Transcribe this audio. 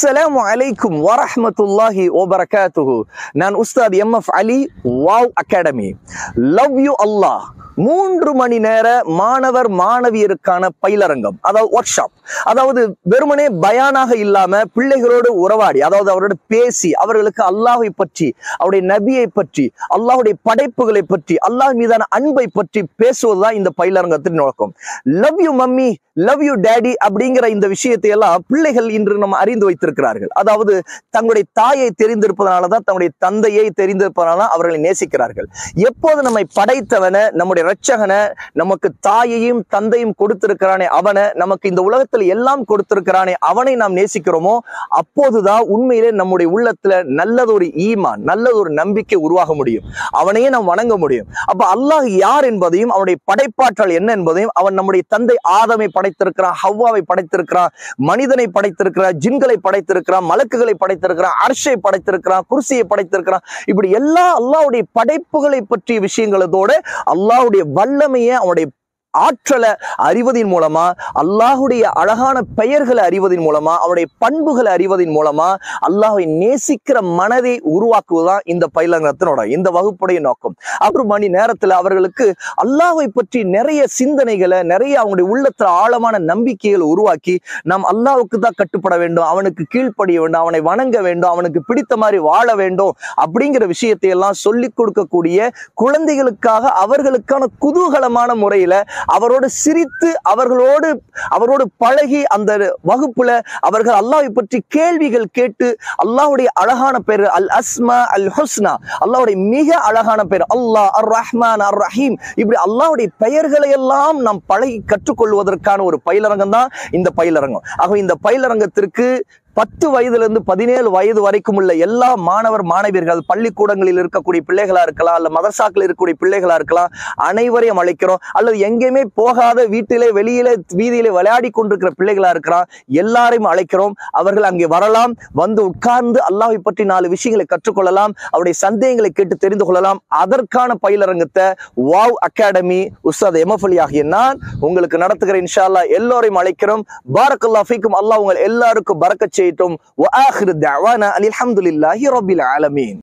அஸ்ஸலாமு அலைக்கும் வரஹ்மத்துல்லாஹி வபரகாத்துஹு நான் Ustad M F Ali wow academy love you Allah மூன்று மணி நேர மாணவர் மாணவியருக்கான பயிலரங்கம் அதாவது ஒர்க் ஷாப் அதாவது வெறுமனே பயானாக இல்லாம பிள்ளைகளோடு உறவாடி அதாவது அவரோட பேசி அவர்களுக்கு அல்லாஹை பற்றி அவருடைய நபியை பற்றி அல்லாஹுடைய படைப்புகளை பற்றி அல்லாஹ் மீதான அன்பை பற்றி பேசுவதுதான் இந்த பயிலரங்கத்தின் நோக்கம் love you mummy love you daddy அப்படிங்கிற இந்த விஷயத்தை எல்லாம் பிள்ளைகள் இன்று நம்ம அறிந்து வைத்திருக்கிறார்கள் அதாவது தங்களுடைய தாயை தெரிந்திருப்பதனால தான் தங்களுடைய தந்தையை தெரிந்திருப்பதனால தான் அவர்களை நேசிக்கிறார்கள் எப்போது நம்மை படைத்தவனை நம்முடைய இரட்சகனை நமக்கு தாயையும் தந்தையும் கொடுத்திருக்கிறானே அவனை நமக்கு இந்த உலகத்தில் எல்லாம் கொடுத்திருக்கிறானே அவனை நாம் நேசிக்கிறோமோ அப்போதுதான் உண்மையிலே நம்முடைய உள்ளத்துல நல்லதொரு ஈமான் நல்லதொரு நம்பிக்கை உருவாக முடியும் அவனையே நாம் வணங்க முடியும் அப்ப அல்லாஹ் யார் என்பதையும் அவனுடைய படைப்பாற்றல் என்ன என்பதையும் அவன் நம்முடைய தந்தை ஆதமை படைத்திருக்கிறான் ஹவ்வாவை படைத்திருக்கிறான் மனிதனை படைத்திருக்கிறான் ஜின்களை படைத்திருக்கிறான் மலக்குகளை படைத்திருக்கிறான் அர்ஷை படைத்திருக்கிறான் குர்சியை படைத்திருக்கிறான் இப்படி எல்லா அல்லாஹ்வுடைய படைப்புகளை பற்றிய விஷயங்களதோட அல்லாஹ்வுடைய வல்லமையை அவனுடைய ஆற்றலை அறிவதின் மூலமா அல்லாஹுடைய அழகான பெயர்களை அறிவதன் மூலமா அவருடைய பண்புகளை அறிவதன் மூலமா அல்லாஹை நேசிக்கிற மனதை உருவாக்குவதுதான் இந்த பயிலங்கத்தினோட இந்த வகுப்புடைய நோக்கம் அப்புறம் மணி நேரத்துல அவர்களுக்கு அல்லாஹை பற்றி நிறைய சிந்தனைகளை நிறைய அவங்களுடைய உள்ளத்துல ஆழமான நம்பிக்கைகளை உருவாக்கி நாம் அல்லாஹ்வுக்கு தான் கட்டுப்பட வேண்டும் அவனுக்கு கீழ்ப்படிய வேண்டும் அவனை வணங்க வேண்டும் அவனுக்கு பிடித்த மாதிரி வாழ வேண்டும் அப்படிங்கிற விஷயத்தை எல்லாம் சொல்லிக் கொடுக்கக்கூடிய குழந்தைகளுக்காக அவர்களுக்கான குதூகலமான முறையில அவரோடு சிரித்து அவர்களோடு அவரோடு பழகி அந்த வகுப்புல அவர்கள் அல்லாஹ்வை பற்றி கேள்விகள் கேட்டு அல்லாஹ்வுடைய அழகான பேர் அல் அஸ்மா அல் ஹுஸ்னா அல்லாஹ்வுடைய மிக அழகான பேர் அல்லாஹ் அர் ரஹ்மான் அர் ரஹீம் இப்படி அல்லாஹ்வுடைய பெயர்களை எல்லாம் நாம் பழகி கற்றுக்கொள்வதற்கான ஒரு பயிலரங்கம் தான் இந்த பயிலரங்கம் ஆக இந்த பயிலரங்கத்திற்கு பத்து வயதுல இருந்து பதினேழு வயது வரைக்கும் உள்ள எல்லா மாணவர் மாணவியர்கள் பள்ளிக்கூடங்களில் இருக்கக்கூடிய பிள்ளைகளா இருக்கலாம் அல்ல மதரசாக்கள் இருக்கக்கூடிய பிள்ளைகளா இருக்கலாம் அனைவரையும் அழைக்கிறோம் அல்லது எங்கேயுமே போகாத வீட்டிலே வெளியிலே வீதியிலே விளையாடி கொண்டிருக்கிற பிள்ளைகளா இருக்கிறான் எல்லாரையும் அழைக்கிறோம் அவர்கள் அங்கே வரலாம் வந்து உட்கார்ந்து அல்லாஹை பற்றி நாலு விஷயங்களை கற்றுக்கொள்ளலாம் அவருடைய சந்தேகங்களை கேட்டு தெரிந்து கொள்ளலாம் அதற்கான பயிலரங்கத்தை வாவ் அகாடமி உஸ்தாத் எமஃபலி ஆகிய நான் உங்களுக்கு நடத்துகிற இன்ஷா அல்லாஹ் எல்லோரையும் அழைக்கிறோம் பாரக்கல்லா ஃபீக்கும் அல்லாஹ் உங்கள் எல்லாருக்கும் பறக்கச் செய்யட்டும் வஆஹிரு தஅவானா அனில் ஹம்துலில்லாஹி ரப்பில் ஆலமீன்